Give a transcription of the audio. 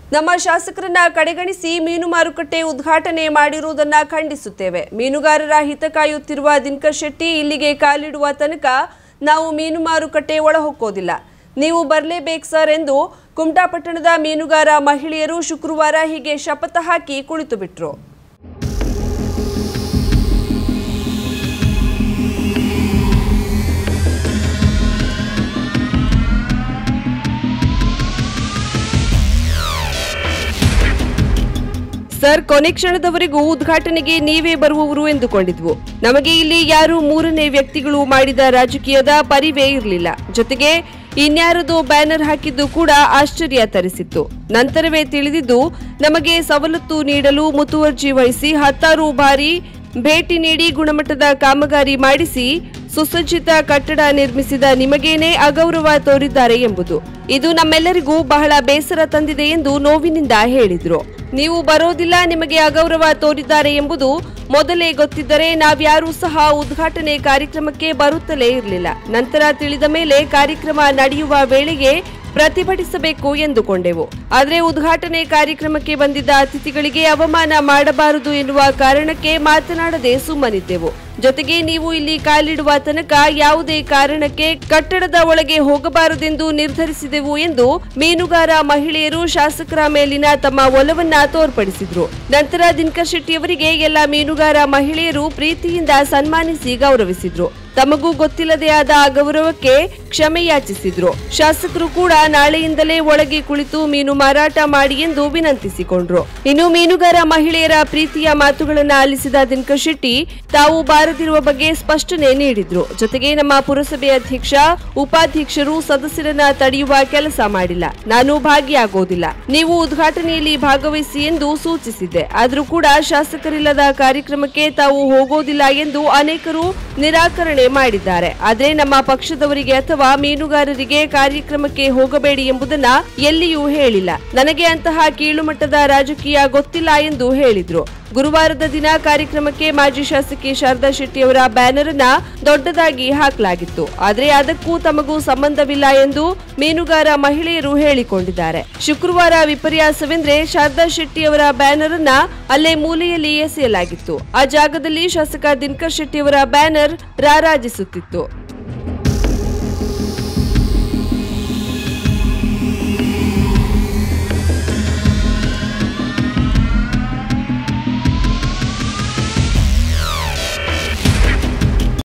ನಮ್ಮ ಶಾಸಕರನ್ನ ಕಡೆಗಣಿಸಿ ಮೀನು ಮಾರುಕಟ್ಟೆ ಉದ್ಘಾಟನೆ ಮಾಡಿರುವುದನ್ನ ಖಂಡಿಸುತ್ತೇವೆ ಮೀನುಗಾರರ ಹಿತ ಕಾಯುತ್ತಿರುವ ದಿನಕರ್ ಶೆಟ್ಟಿ ಇಲ್ಲಿಗೆ ಕಾಲಿಡುವ ತನಕ ನಾವು ಮೀನು ಮಾರುಕಟ್ಟೆ ಒಳಹೊಕ್ಕೋದಿಲ್ಲ ನೀವು ಬರಲೇಬೇಕು ಸರ್ ಎಂದು ಕುಮಟಾ ಪಟ್ಟಣದ ಮೀನುಗಾರ ಮಹಿಳೆಯರು ಶುಕ್ರವಾರ ಹೀಗೆ ಶಪಥ ಹಾಕಿ ಕುಳಿತು ಬಿಟ್ರು ಸರ್ ಕೊನೆ ಕ್ಷಣದವರೆಗೂ ಉದ್ಘಾಟನೆಗೆ ನೀವೇ ಬರುವವರು ಎಂದುಕೊಂಡಿದ್ವು ನಮಗೆ ಇಲ್ಲಿ ಯಾರು ಮೂರನೇ ವ್ಯಕ್ತಿಗಳು ಮಾಡಿದ ರಾಜಕೀಯದ ಪರಿವೇ ಇರಲಿಲ್ಲ ಜೊತೆಗೆ ಇನ್ಯಾರದೋ ಬ್ಯಾನರ್ ಹಾಕಿದ್ದು ಕೂಡ ಆಶ್ಚರ್ಯ ತರಿಸಿತ್ತು ನಂತರವೇ ತಿಳಿದಿದ್ದು ನಮಗೆ ಸವಲತ್ತು ನೀಡಲು ಮುತುವರ್ಜಿ ವಹಿಸಿ ಹತ್ತಾರು ಬಾರಿ ಭೇಟಿ ನೀಡಿ ಗುಣಮಟ್ಟದ ಕಾಮಗಾರಿ ಮಾಡಿಸಿ ಸುಸಜ್ಜಿತ ಕಟ್ಟಡ ನಿರ್ಮಿಸಿದ ನಿಮಗೇನೆ ಅಗೌರವ ತೋರಿದ್ದಾರೆ ಎಂಬುದು ಇದು ನಮ್ಮೆಲ್ಲರಿಗೂ ಬಹಳ ಬೇಸರ ತಂದಿದೆ ಎಂದು ನೋವಿನಿಂದ ಹೇಳಿದ್ರು ನೀವು ಬರೋದಿಲ್ಲ ನಿಮಗೆ ಅಗೌರವ ತೋರಿದ್ದಾರೆ ಎಂಬುದು ಮೊದಲೇ ಗೊತ್ತಿದ್ದರೆ ನಾವ್ಯಾರೂ ಸಹ ಉದ್ಘಾಟನೆ ಕಾರ್ಯಕ್ರಮಕ್ಕೆ ಬರುತ್ತಲೇ ಇರಲಿಲ್ಲ ನಂತರ ತಿಳಿದ ಮೇಲೆ ಕಾರ್ಯಕ್ರಮ ನಡೆಯುವ ವೇಳೆಗೆ ಪ್ರತಿಭಟಿಸಬೇಕು ಎಂದುಕೊಂಡೆವು ಆದರೆ ಉದ್ಘಾಟನೆ ಕಾರ್ಯಕ್ರಮಕ್ಕೆ ಬಂದಿದ್ದ ಅತಿಥಿಗಳಿಗೆ ಅವಮಾನ ಮಾಡಬಾರದು ಎನ್ನುವ ಕಾರಣಕ್ಕೆ ಮಾತನಾಡದೆ ಸುಮ್ಮನಿದ್ದೆವು ಜೊತೆಗೆ ನೀವು ಇಲ್ಲಿ ಕಾಲಿಡುವ ತನಕ ಯಾವುದೇ ಕಾರಣಕ್ಕೆ ಕಟ್ಟಡದ ಒಳಗೆ ಹೋಗಬಾರದೆಂದು ನಿರ್ಧರಿಸಿದೆವು ಎಂದು ಮೀನುಗಾರ ಮಹಿಳೆಯರು ಶಾಸಕರ ಮೇಲಿನ ತಮ್ಮ ಒಲವನ್ನ ತೋರ್ಪಡಿಸಿದ್ರು ನಂತರ ದಿನಕರ್ ಶೆಟ್ಟಿಯವರಿಗೆ ಎಲ್ಲ ಮೀನುಗಾರ ಮಹಿಳೆಯರು ಪ್ರೀತಿಯಿಂದ ಸನ್ಮಾನಿಸಿ ಗೌರವಿಸಿದ್ರು ತಮಗೂ ಗೊತ್ತಿಲ್ಲದೆ ಆದ ಅಗೌರವಕ್ಕೆ ಕ್ಷಮೆ ಯಾಚಿಸಿದ್ರು ಶಾಸಕರು ಕೂಡ ನಾಳೆಯಿಂದಲೇ ಒಳಗೆ ಕುಳಿತು ಮೀನು ಮಾರಾಟ ಮಾಡಿ ಎಂದು ವಿನಂತಿಸಿಕೊಂಡ್ರು ಇನ್ನು ಮೀನುಗಾರ ಮಹಿಳೆಯರ ಪ್ರೀತಿಯ ಮಾತುಗಳನ್ನ ಆಲಿಸಿದ ದಿನಕರ್ ಶೆಟ್ಟಿ ತಾವು ಬಾರದಿರುವ ಬಗ್ಗೆ ಸ್ಪಷ್ಟನೆ ನೀಡಿದ್ರು ಜೊತೆಗೆ ನಮ್ಮ ಪುರಸಭೆ ಅಧ್ಯಕ್ಷ ಉಪಾಧ್ಯಕ್ಷರು ಸದಸ್ಯರನ್ನ ತಡೆಯುವ ಕೆಲಸ ಮಾಡಿಲ್ಲ ನಾನು ಭಾಗಿಯಾಗೋದಿಲ್ಲ ನೀವು ಉದ್ಘಾಟನೆಯಲ್ಲಿ ಭಾಗವಹಿಸಿ ಎಂದು ಸೂಚಿಸಿದ್ದೆ ಆದರೂ ಕೂಡ ಶಾಸಕರಿಲ್ಲದ ಕಾರ್ಯಕ್ರಮಕ್ಕೆ ತಾವು ಹೋಗೋದಿಲ್ಲ ಎಂದು ಅನೇಕರು ನಿರಾಕರಣೆ ಮಾಡಿದ್ದಾರೆ ಆದರೆ ನಮ್ಮ ಪಕ್ಷದವರಿಗೆ ಅಥವಾ ಮೀನುಗಾರರಿಗೆ ಕಾರ್ಯಕ್ರಮಕ್ಕೆ ಹೋಗಬೇಡಿ ಎಂಬುದನ್ನ ಎಲ್ಲಿಯೂ ಹೇಳಿಲ್ಲ ನನಗೆ ಅಂತಹ ಕೀಳುಮಟ್ಟದ ರಾಜಕೀಯ ಗೊತ್ತಿಲ್ಲ ಎಂದು ಹೇಳಿದ್ರು ಗುರುವಾರದ ದಿನ ಕಾರ್ಯಕ್ರಮಕ್ಕೆ ಮಾಜಿ ಶಾಸಕಿ ಶಾರದಾ ಶೆಟ್ಟಿ ಅವರ ಬ್ಯಾನರ್ ಅನ್ನ ದೊಡ್ಡದಾಗಿ ಹಾಕಲಾಗಿತ್ತು ಆದರೆ ಅದಕ್ಕೂ ತಮಗೂ ಸಂಬಂಧವಿಲ್ಲ ಎಂದು ಮೀನುಗಾರ ಮಹಿಳೆಯರು ಹೇಳಿಕೊಂಡಿದ್ದಾರೆ ಶುಕ್ರವಾರ ವಿಪರ್ಯಾಸವೆಂದ್ರೆ ಶಾರದಾ ಶೆಟ್ಟಿ ಅವರ ಬ್ಯಾನರ್ ಅನ್ನ ಅಲ್ಲೇ ಮೂಲೆಯಲ್ಲಿ ಎಸೆಯಲಾಗಿತ್ತು ಆ ಜಾಗದಲ್ಲಿ ಶಾಸಕ ದಿನಕರ್ ಶೆಟ್ಟಿ ಅವರ ಬ್ಯಾನರ್ ರಾರಾಜಿಸುತ್ತಿತ್ತು